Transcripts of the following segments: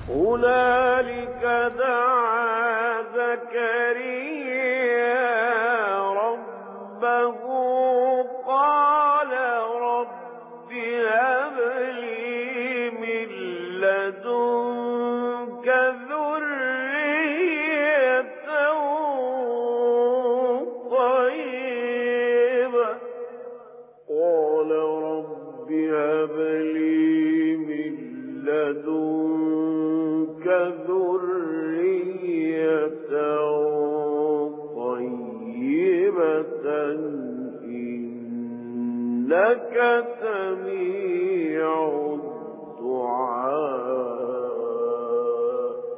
هنالك دعا زكريا ربه قال رب هب لي من لدنك ذرية طيبة قال رب هب لي من لدنك ذرية طيبة إنك سميع الدعاء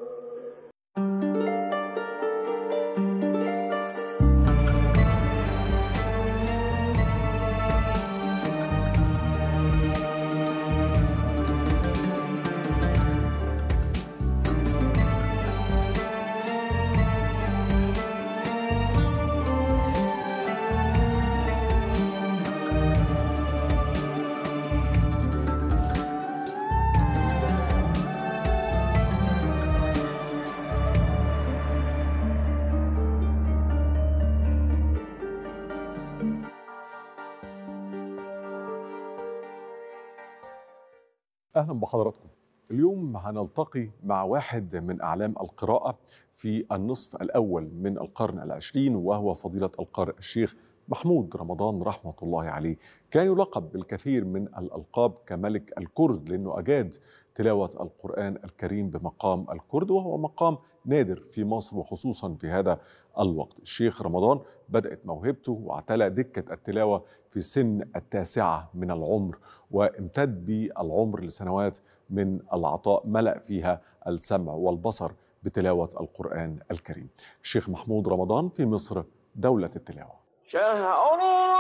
اهلا بحضراتكم اليوم هنلتقي مع واحد من اعلام القراءه في النصف الاول من القرن العشرين وهو فضيله القارئ الشيخ محمود رمضان رحمه الله عليه كان يلقب بالكثير من الالقاب كملك الكرد لانه اجاد تلاوه القران الكريم بمقام الكرد وهو مقام نادر في مصر وخصوصا في هذا الوقت الشيخ رمضان بدات موهبته واعتلى دكه التلاوه في سن التاسعه من العمر وامتد بالعمر لسنوات من العطاء ملأ فيها السمع والبصر بتلاوة القرآن الكريم الشيخ محمود رمضان في مصر دولة التلاوة شهر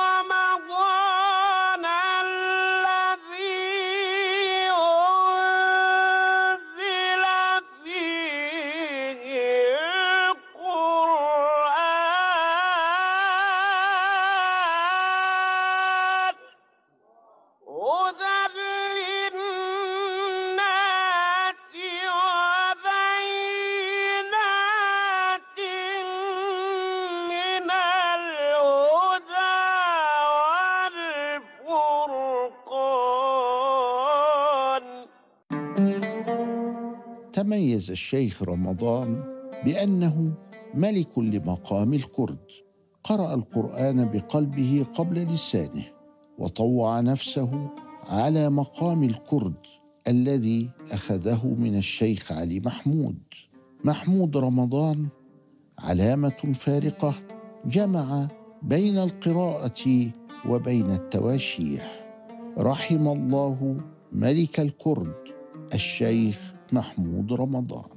رمضان الذي أنزل فيه القرآن هدى للناس وبينات من الهدى والفرقان تميز الشيخ رمضان بانه ملك لمقام الكرد قرا القران بقلبه قبل لسانه وطوع نفسه على مقام الكرد الذي اخذه من الشيخ علي محمود محمود رمضان علامه فارقه جمع بين القراءه وبين التواشيح رحم الله ملك الكرد الشيخ محمود رمضان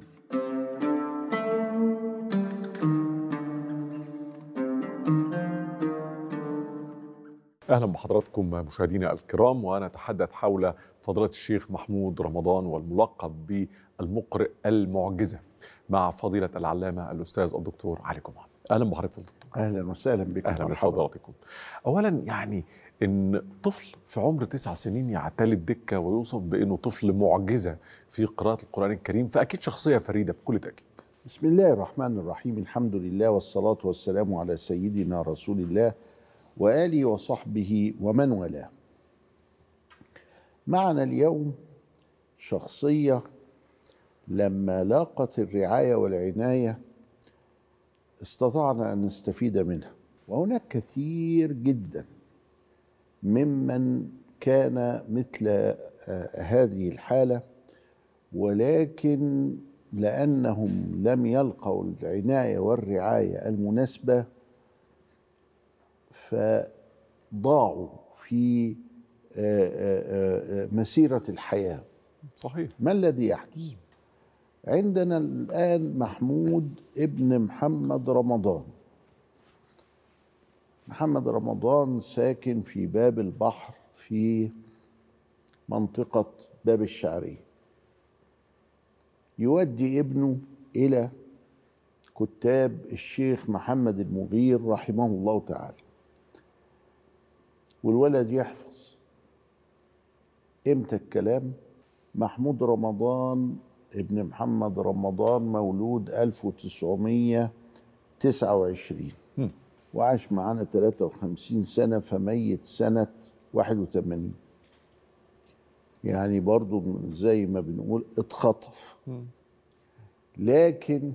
أهلا بحضراتكم مشاهدينا الكرام ونتحدث حول فضيلة الشيخ محمود رمضان والملقب بالمقرئ المعجزة مع فضيلة العلامة الأستاذ الدكتور علي جمعة أهلا بحضرتك فضيلة الدكتور اهلا وسهلا بكم اهلا مرحبا. بفضلاتكم. اولا يعني ان طفل في عمر تسع سنين يعتلي الدكه ويوصف بانه طفل معجزه في قراءه القران الكريم فاكيد شخصيه فريده بكل تاكيد. بسم الله الرحمن الرحيم الحمد لله والصلاة والسلام على سيدنا رسول الله وآله وصحبه ومن والاه معنا اليوم شخصية لما لاقت الرعاية والعناية استطعنا أن نستفيد منها وهناك كثير جدا ممن كان مثل آه، هذه الحالة ولكن لأنهم لم يلقوا العناية والرعاية المناسبة فضاعوا في آه، آه، آه، مسيرة الحياة صحيح ما الذي يحدث؟ عندنا الآن محمود ابن محمد رمضان محمد رمضان ساكن في باب البحر في منطقة باب الشعرية يودي ابنه إلى كتاب الشيخ محمد المغير رحمه الله تعالى والولد يحفظ امتى الكلام محمود رمضان ابن محمد رمضان مولود 1929 مم. وعاش معانا 53 سنة فميت سنة 81 يعني برضو من- زي ما بنقول اتخطف لكن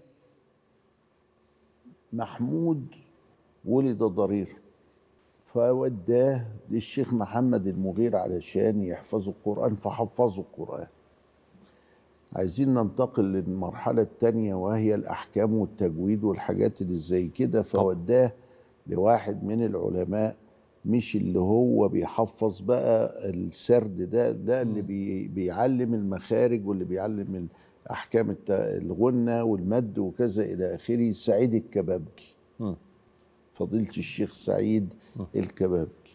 محمود ولد ضرير فوداه للشيخ محمد المغير علشان يحفظوا القرآن فحفظوا القرآن عايزين ننتقل للمرحلة التانية وهي الأحكام والتجويد والحاجات اللي زي كده فوداه لواحد من العلماء مش اللي هو بيحفظ بقى السرد ده ده اللي بي بيعلم المخارج واللي بيعلم أحكام الت- الغنة والمد وكذا إلى آخره سعيد الكبابجي مم. فضيلة الشيخ سعيد الكبابجي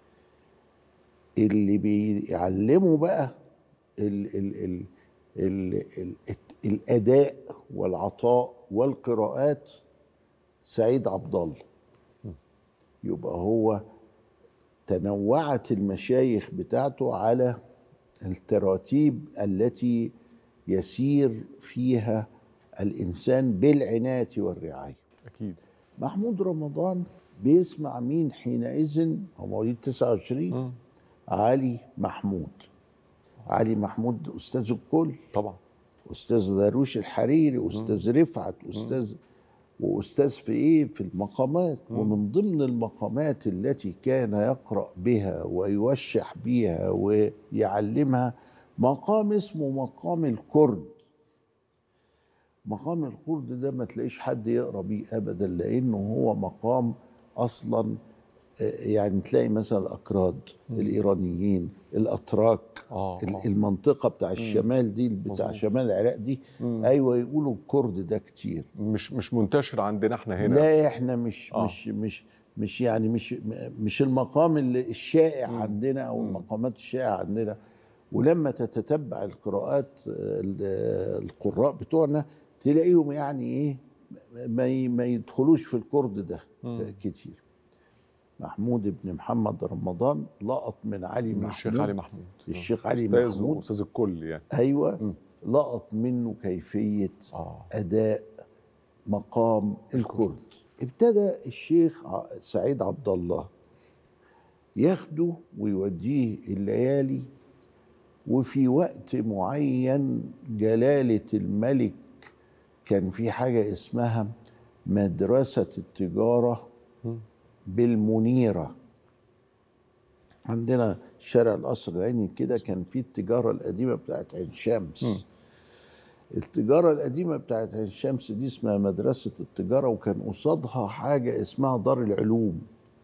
اللي بيعلموا بقى ال ال ال ال ال الأداء والعطاء والقراءات سعيد عبد الله يبقى هو تنوعت المشايخ بتاعته على التراتيب التي يسير فيها الإنسان بالعناية والرعاية اكيد محمود رمضان بيسمع مين حينئذ هو مواليد 29 علي محمود علي محمود استاذ الكل طبعا استاذ داروش الحريري استاذ رفعت استاذ واستاذ في ايه في المقامات ومن ضمن المقامات التي كان يقرا بها ويوشح بها ويعلمها مقام اسمه مقام الكرد مقام الكرد ده ما تلاقيش حد يقرا بيه ابدا لانه هو مقام اصلا آه، يعني تلاقي مثلا الاكراد الايرانيين الاتراك آه، ال- آه. المنطقه بتاع الشمال دي بتاع مظبوط. شمال العراق دي ايوه يقولوا الكرد ده كتير مش مش منتشر عندنا احنا هنا لا احنا مش آه. مش مش مش يعني مش مش المقام اللي الشائع عندنا او المقامات الشائعه عندنا ولما تتتبع القراءات ال- القراء بتوعنا تلاقيهم يعني ايه ما ي- ما يدخلوش في الكرد ده كتير محمود بن محمد رمضان لقط من علي من محمود الشيخ علي محمود الشيخ علي استاذ محمود واستاذ الكل يعني ايوه لقط منه كيفيه اه اداء مقام الكرد ابتدى الشيخ ع- سعيد عبد الله ياخده ويوديه الليالي وفي وقت معين جلالة الملك كان في حاجة اسمها مدرسة التجارة بالمنيرة عندنا شارع القصر العيني كده كان في التجارة القديمة بتاعت عين شمس التجارة القديمة بتاعت عين شمس دي اسمها مدرسة التجارة وكان قصادها حاجة اسمها دار العلوم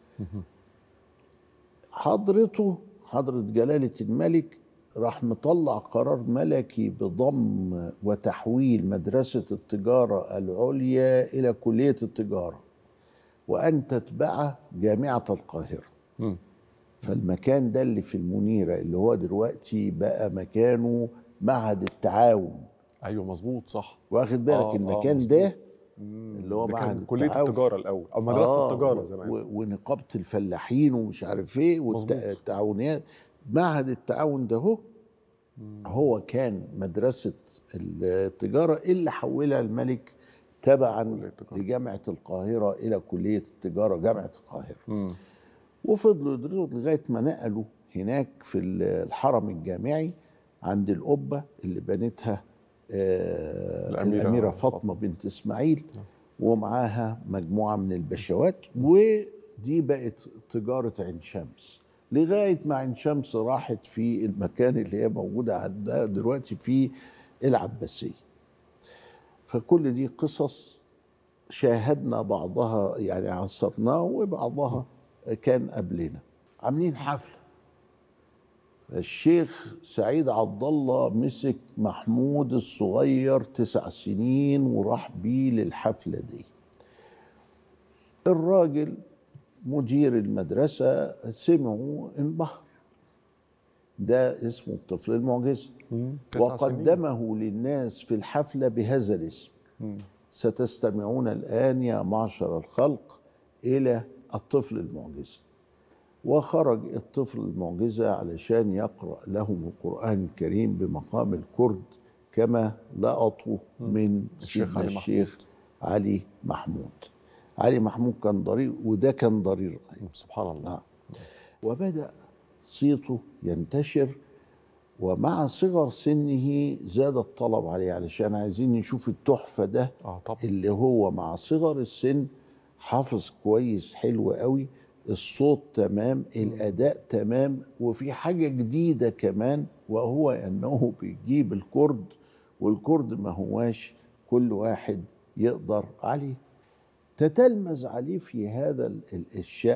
حضرته حضرة جلالة الملك راح مطلع قرار ملكي بضم وتحويل مدرسة التجارة العليا إلى كلية التجارة وأن تتبع جامعة القاهرة مم. فالمكان ده اللي في المنيرة اللي هو دلوقتي بقى مكانه معهد التعاون ايوه مظبوط صح واخد بالك آه، آه، المكان مظبوط. ده اللي هو ده معهد كان كليه التعاون. التجاره الاول او مدرسه آه، التجاره و- زمان و- ونقابه الفلاحين ومش عارف ايه مظبوط. والتعاونيات معهد التعاون ده هو هو كان مدرسه التجاره اللي حولها الملك تبعا كلية التجارة. لجامعه القاهره الى كليه التجاره جامعه القاهره مم. وفضلوا يدرسوا لغايه ما نقلوا هناك في الحرم الجامعي عند القبه اللي بنتها آه، الأميرة الاميره فاطمة. فاطمه بنت اسماعيل ومعاها مجموعه من البشوات ودي بقت تجاره عين شمس لغايه ما عين شمس راحت في المكان اللي هي موجوده عندها دلوقتي في العباسيه فكل دي قصص شاهدنا بعضها يعني عصرناه وبعضها كان قبلنا عاملين حفله الشيخ سعيد عبد الله مسك محمود الصغير تسع سنين وراح بيه للحفله دي الراجل مدير المدرسه سمعوا انبهر ده اسمه الطفل المعجزه مم. تسع سنين. وقدمه للناس في الحفله بهذا الاسم ستستمعون الآن يا معشر الخلق إلى الطفل المعجزة وخرج الطفل المعجزة علشان يقرأ لهم القرآن الكريم بمقام الكرد كما لقطوا من الشيخ سيدنا علي الشيخ علي محمود علي محمود كان ضرير وده كان ضرير سبحان الله آه. وبدأ صيته ينتشر ومع صغر سنه زاد الطلب عليه علشان عايزين نشوف التحفة ده اه طبعا اللي هو مع صغر السن حافظ كويس حلو قوي الصوت تمام الأداء تمام وفي حاجة جديدة كمان وهو أنه بيجيب الكرد والكرد ما هواش كل واحد يقدر عليه تتلمذ عليه في هذا ال- ال- الشأن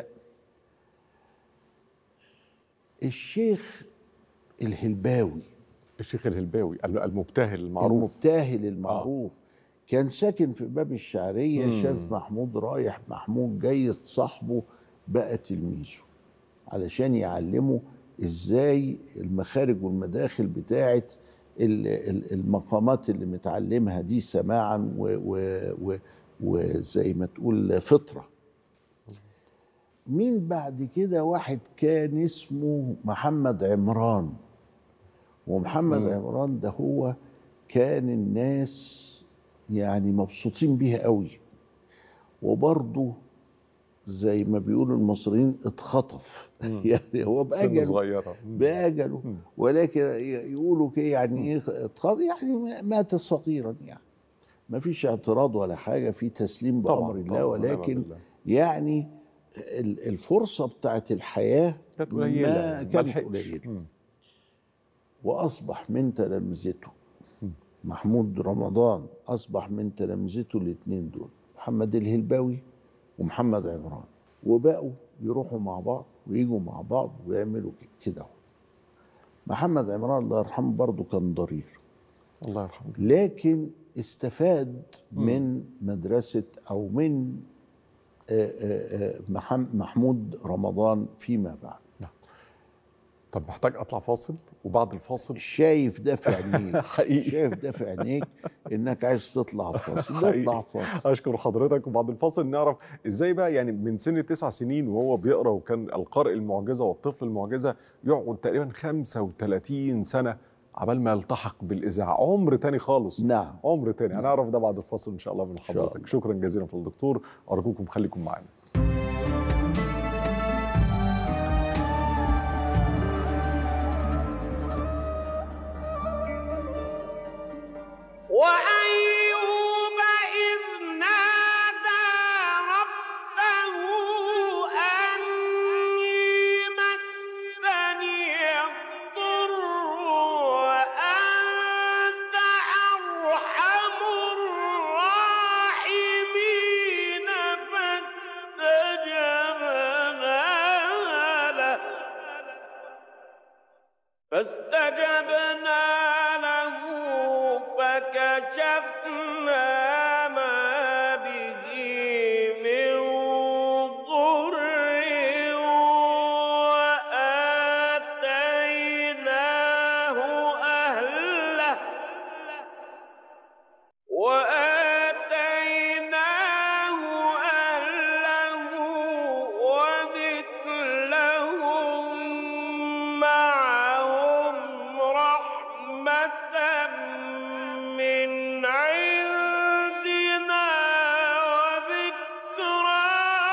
الشيخ الهلباوي الشيخ الهلباوي المبتهل المعروف المبتهل المعروف كان ساكن في باب الشعرية شاف محمود رايح محمود جاي صاحبه بقى تلميذه علشان يعلمه ازاي المخارج والمداخل بتاعت ال- ال- المقامات اللي متعلمها دي سماعا و- و- و- وزي ما تقول فطرة مين بعد كده واحد كان اسمه محمد عمران ومحمد عمران ده هو كان الناس يعني مبسوطين بيه قوي وبرضه زي ما بيقولوا المصريين اتخطف يعني هو سن بأجله صغيره مم. بأجله ولكن يقولوا كده يعني ايه اتخطف يعني مات صغيرا يعني ما فيش اعتراض ولا حاجة في تسليم طبعاً، بأمر الله طبعاً، ونعم ولكن بالله. يعني ال- الفرصة بتاعت الحياة كانت قليله ما يعني، ما كانت لحقش. قليلة مم. واصبح من تلامذته محمود رمضان اصبح من تلامذته الاثنين دول محمد الهلباوي ومحمد عمران وبقوا يروحوا مع بعض ويجوا مع بعض ويعملوا ك- كده اهو. محمد عمران الله يرحمه برضه كان ضرير الله يرحمه لكن استفاد من مدرسة أو من آه، آه، آه، محم- محمود رمضان فيما بعد طب محتاج اطلع فاصل وبعد الفاصل شايف ده في عينيك حقيقي. شايف ده في عينيك انك عايز تطلع فاصل حقيقي. نطلع فاصل اشكر حضرتك وبعد الفاصل نعرف ازاي بقى يعني من سن تسع سنين وهو بيقرا وكان القارئ المعجزه والطفل المعجزه يقعد تقريبا 35 سنه عبال ما يلتحق بالاذاعه عمر تاني خالص نعم عمر تاني هنعرف ده بعد الفاصل ان شاء الله من شاء حضرتك الله. شكرا جزيلا فضل الدكتور ارجوكم خليكم معانا وأيوب إذ نادى ربه أني مسني الضر وأنت أرحم الراحمين فاستجبنا له فاستجبنا له فكشفنا ما به من ضر وآتيناه أهله وآتيناه أهله ومثلهم معهم رحمة من عندنا وذكرى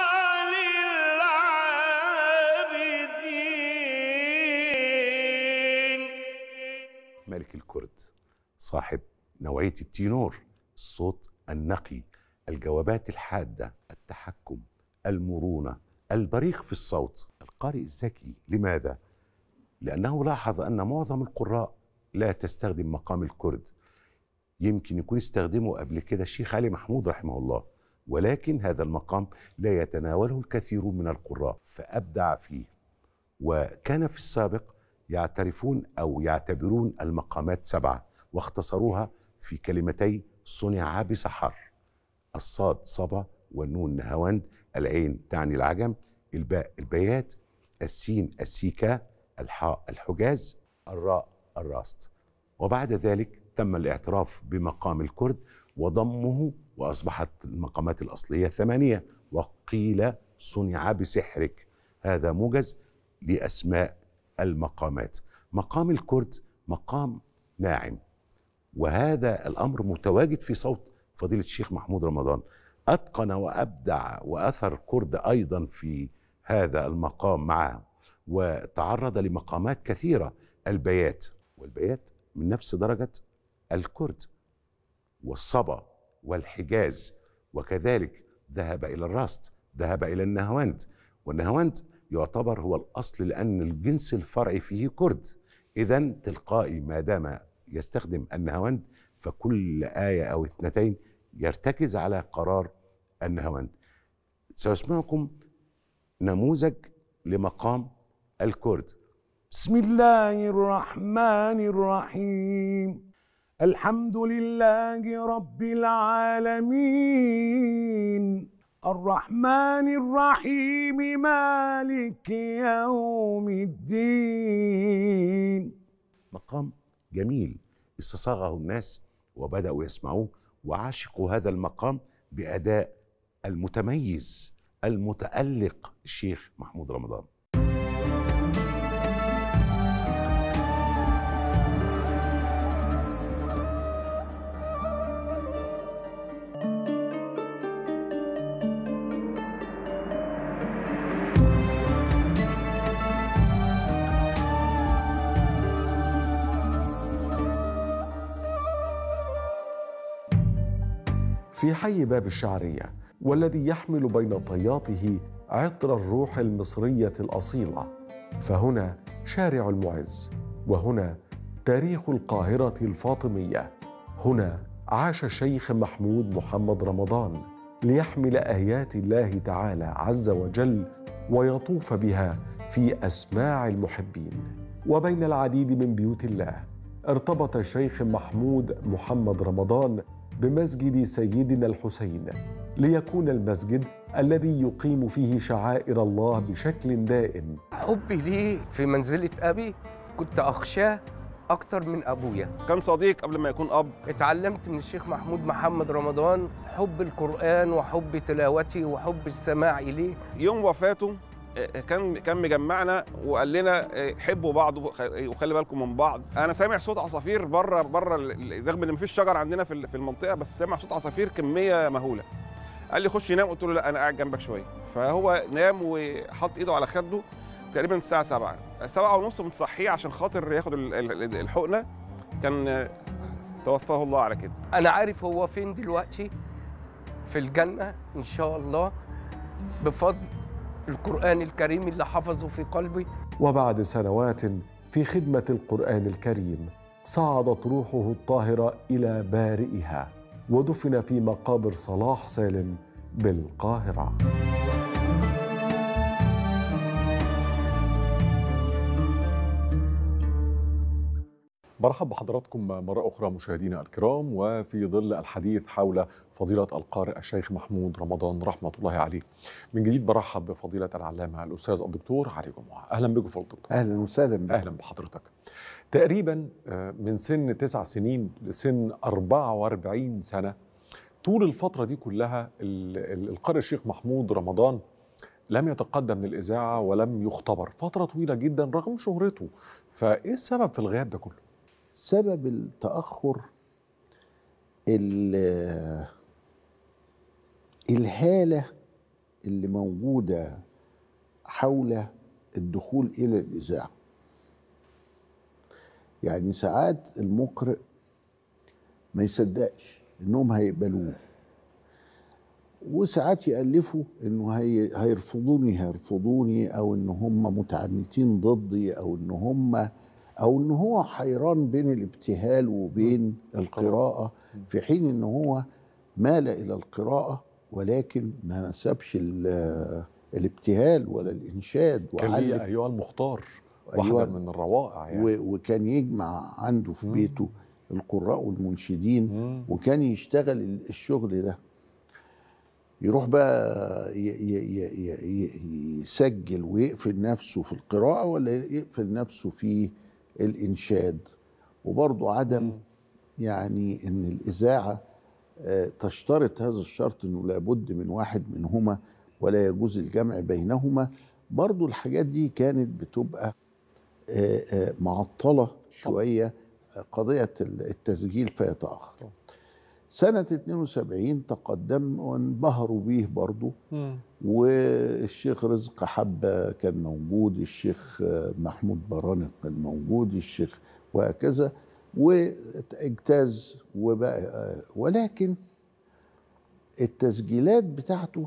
للعابدين ملك الكرد صاحب نوعية التينور الصوت النقي الجوابات الحادة التحكم المرونة البريق في الصوت القارئ الذكي لماذا؟ لأنه لاحظ أن معظم القراء لا تستخدم مقام الكرد يمكن يكون استخدمه قبل كده الشيخ علي محمود رحمه الله ولكن هذا المقام لا يتناوله الكثير من القراء فأبدع فيه وكان في السابق يعترفون او يعتبرون المقامات سبعه واختصروها في كلمتي صنع بسحر الصاد صبا والنون نهاوند العين تعني العجم الباء البيات السين السيكا الحاء الحجاز الراء الراست وبعد ذلك تم الاعتراف بمقام الكرد وضمه واصبحت المقامات الاصليه ثمانيه وقيل صنع بسحرك هذا موجز لاسماء المقامات مقام الكرد مقام ناعم وهذا الامر متواجد في صوت فضيله الشيخ محمود رمضان اتقن وابدع واثر كرد ايضا في هذا المقام معه وتعرض لمقامات كثيره البيات والبيات من نفس درجه الكرد والصبا والحجاز وكذلك ذهب الى الراست ذهب الى النهاوند والنهاوند يعتبر هو الاصل لان الجنس الفرعي فيه كرد اذا تلقائي ما دام يستخدم النهاوند فكل ايه او اثنتين يرتكز على قرار النهاوند سأسمعكم نموذج لمقام الكرد بسم الله الرحمن الرحيم الحمد لله رب العالمين الرحمن الرحيم مالك يوم الدين مقام جميل استصاغه الناس وبدأوا يسمعوه وعاشقوا هذا المقام بأداء المتميز المتألق الشيخ محمود رمضان في حي باب الشعرية والذي يحمل بين طياته عطر الروح المصرية الأصيلة فهنا شارع المعز وهنا تاريخ القاهرة الفاطمية هنا عاش الشيخ محمود محمد رمضان ليحمل آيات الله تعالى عز وجل ويطوف بها في أسماع المحبين وبين العديد من بيوت الله ارتبط الشيخ محمود محمد رمضان بمسجد سيدنا الحسين ليكون المسجد الذي يقيم فيه شعائر الله بشكل دائم حبي ليه في منزلة أبي كنت أخشاه أكتر من أبويا كان صديق قبل ما يكون اب اتعلمت من الشيخ محمود محمد رمضان حب القرآن وحب تلاوته وحب السماع إليه يوم وفاته آه، كان كان مجمعنا وقال لنا آه، حبوا بعض وخ- وخلي بالكم من بعض انا سامع صوت عصافير بره بره ال- ال- رغم ان مفيش شجر عندنا في ال- في المنطقه بس سامع صوت عصافير كميه مهوله قال لي خش ينام قلت له لا انا قاعد جنبك شويه فهو نام وحط ايده على خده تقريبا الساعه 7 7 ونص بنصحيه عشان خاطر ياخد ال- ال- الحقنه كان آه، توفاه الله على كده أنا عارف هو فين دلوقتي في الجنة إن شاء الله بفضل القرآن الكريم اللي حفظه في قلبي وبعد سنوات في خدمة القرآن الكريم صعدت روحه الطاهرة إلى بارئها ودفن في مقابر صلاح سالم بالقاهرة مرحبا بحضراتكم مرة أخرى مشاهدينا الكرام وفي ظل الحديث حول فضيلة القارئ الشيخ محمود رمضان رحمة الله عليه من جديد برحب بفضيلة العلامة الأستاذ الدكتور علي جمعة أهلا بكم فضيلة الدكتور اهلا وسهلا بك. اهلا بحضرتك تقريبا آه، من سن تسع سنين لسن 44 سنه طول الفتره دي كلها ال- ال- القارئ الشيخ محمود رمضان لم يتقدم للاذاعه ولم يختبر فتره طويله جدا رغم شهرته فايه السبب في الغياب ده كله سبب التأخر ال- الهالة اللي موجودة حول الدخول إلى الإذاعة يعني ساعات المقرئ ما يصدقش إنهم هيقبلوه وساعات يألفوا إنه هي هيرفضوني هيرفضوني أو إن هم متعنتين ضدي أو إن هم او ان هو حيران بين الابتهال وبين القراءه في حين ان هو مال الى القراءه ولكن ما سابش ال- الابتهال ولا الانشاد كان وعلم لي ايها المختار أيوة. واحده من الروائع يعني و- وكان يجمع عنده في مم. بيته القراء والمنشدين مم. وكان يشتغل ال- الشغل ده يروح بقى ي- ي- ي- ي- يسجل ويقفل نفسه في القراءة ولا يقفل نفسه في الإنشاد وبرضه عدم يعني إن الإذاعة آه، تشترط هذا الشرط إنه لابد من واحد منهما ولا يجوز الجمع بينهما برضه الحاجات دي كانت بتبقى آه، آه، معطلة شوية قضية التسجيل فيتأخر سنة 72 تقدم وانبهروا بيه برضو والشيخ رزق حبة كان موجود الشيخ محمود برانق كان موجود الشيخ وهكذا واجتاز وبقى ولكن التسجيلات بتاعته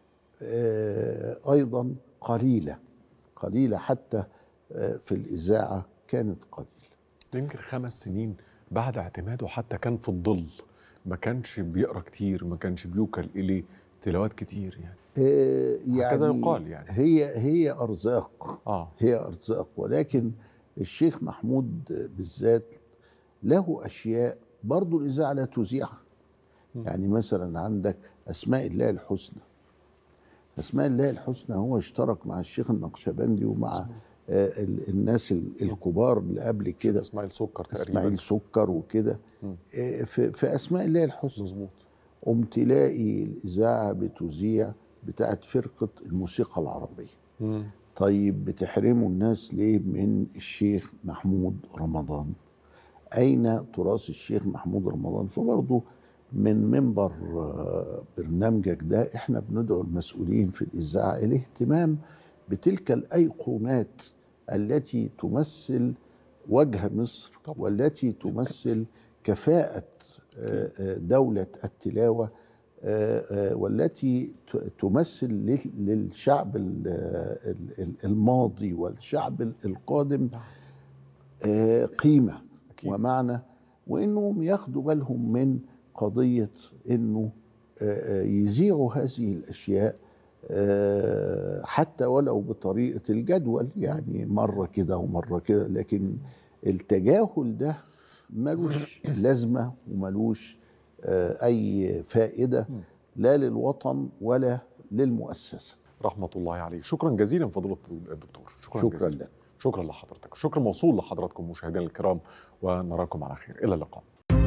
آه، أيضا قليلة قليلة حتى آه، في الإذاعة كانت قليلة يمكن خمس سنين بعد اعتماده حتى كان في الظل ما كانش بيقرا كتير ما كانش بيوكل اليه تلاوات كتير يعني آه، يعني هكذا يقال يعني. هي هي أرزاق اه هي أرزاق ولكن الشيخ محمود بالذات له أشياء برضو الإذاعة لا تذيعها يعني مثلا عندك أسماء الله الحسنى أسماء الله الحسنى هو اشترك مع الشيخ النقشبندي ومع آه، ال- الناس ال- الكبار اللي قبل كده اسماعيل سكر تقريبا اسماعيل سكر وكده مم. آه، في, في اسماء الله الحسنى مظبوط قمت تلاقي الاذاعه بتذيع بتاعت فرقه الموسيقى العربيه مم. طيب بتحرموا الناس ليه من الشيخ محمود رمضان اين تراث الشيخ محمود رمضان فبرضه من منبر آه، برنامجك ده احنا بندعو المسؤولين في الاذاعه الاهتمام بتلك الايقونات التي تمثل وجه مصر طبعا. والتي تمثل كفاءه آه، آه، دوله التلاوه آه، آه، والتي ت- تمثل لل- للشعب ال- ال- ال- الماضي والشعب القادم آه، قيمه أكيد. ومعنى وانهم ياخدوا بالهم من قضيه انه آه، آه، يذيعوا هذه الاشياء آه، حتى ولو بطريقه الجدول يعني مره كده ومره كده لكن التجاهل ده ملوش لازمه وملوش آه، اي فائده لا للوطن ولا للمؤسسه رحمه الله عليه شكرا جزيلا فضيله الدكتور شكرا, شكرا جزيلا لك شكرا لحضرتك شكرا موصول لحضراتكم مشاهدينا الكرام ونراكم على خير الى اللقاء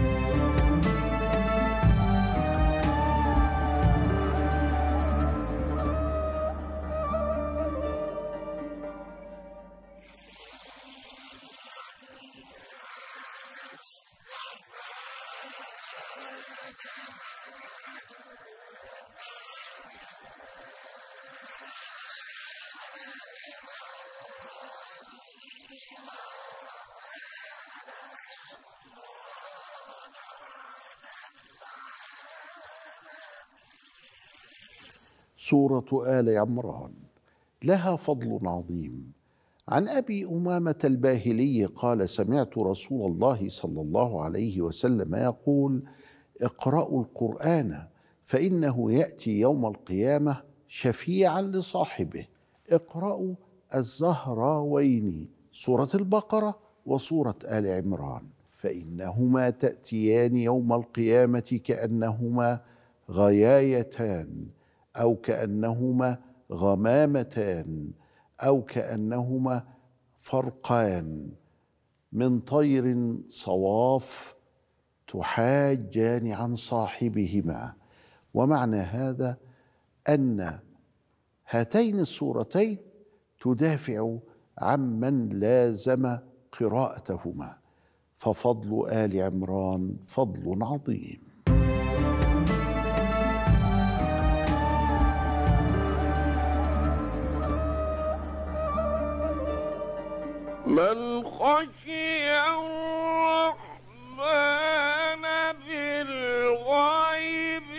سورة آل عمران لها فضل عظيم عن أبي أمامة الباهلي قال سمعت رسول الله صلى الله عليه وسلم يقول اقرأوا القرآن فإنه يأتي يوم القيامة شفيعا لصاحبه اقرأوا الزهراوين سورة البقرة وسورة آل عمران فإنهما تأتيان يوم القيامة كأنهما غيايتان او كانهما غمامتان او كانهما فرقان من طير صواف تحاجان عن صاحبهما ومعنى هذا ان هاتين السورتين تدافع عمن لازم قراءتهما ففضل ال عمران فضل عظيم من خشي الرحمن بالغيب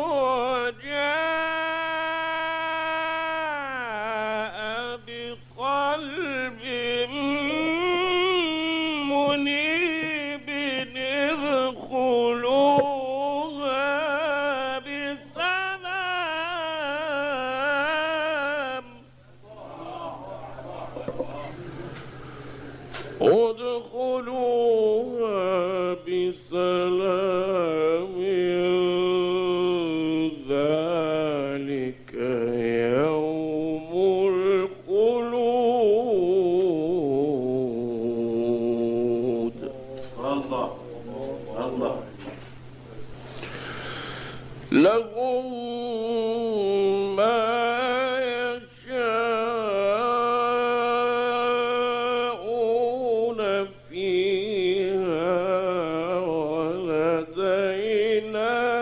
وجاء بقلب منيب ادخلوها بسلام ادخلوها بسلام ذلك يوم الخلود الله الله لهم ما يشاءون فيها علينا